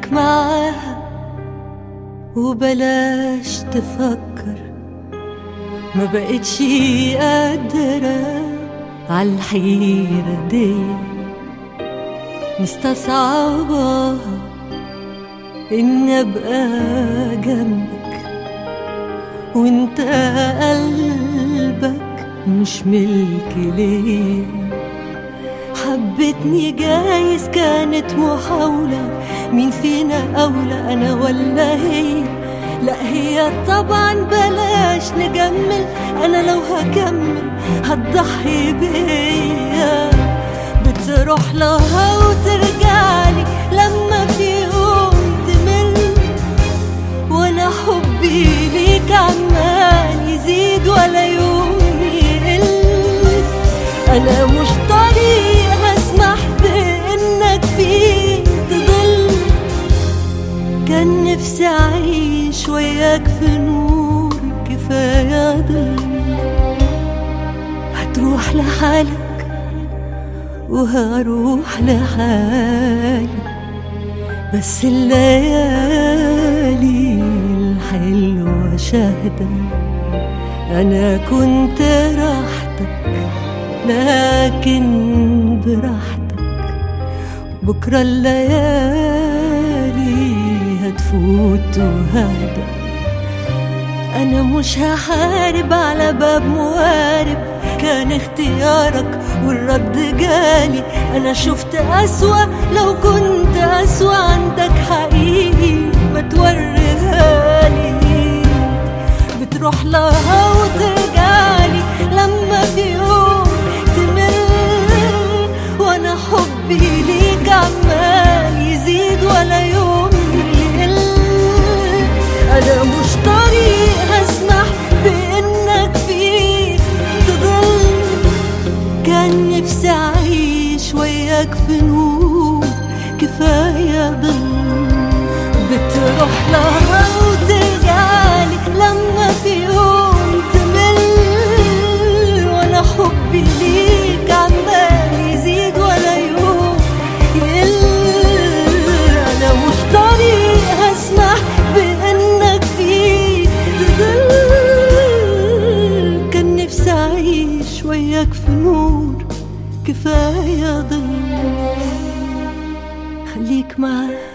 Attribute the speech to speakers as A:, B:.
A: خليك معاها وبلاش تفكر ما بقتش قادرة عالحيرة دي مستصعبة إني أبقى جنبك وإنت قلبك مش ملك ليه حبتني جايز كانت محاولة مين فينا أولى أنا ولا هي لا هي طبعا بلاش نجمل أنا لو هكمل هتضحي بيا بتروح لها وترجعلي لما في يوم تمل وانا حبي ليك عمال يزيد ولا يوم يقل انا مش طريق اسمح بانك فيه تضل كان نفسي اعيش وياك في نور كفايه ضل هتروح لحالك وهروح لحالي بس الليالي الحلوة شاهدة أنا كنت راحتك لكن براحتك بكرة الليالي هتفوت وهدى أنا مش هحارب على باب موارب كان اختيارك والرد جالي أنا شفت أسوأ لو كنت أسوأ عندك حقيقي ما توريهالي بتروح لها وترجعلي لما في يوم تمل وأنا حبي ليك عمال يزيد ولا يوم يقل أنا مش طريق هسمح بإنك فيه تضل كان نفسي أعيش وياك في نور كفاية ضل بتروح لها وترجعلي لما في يوم تمل وأنا حبي ليك عمال يزيد ولا يوم يقل أنا مش طريق هسمح بإنك فيه تضل كان نفسي أعيش وياك في نور كفاية ضل خليك معايا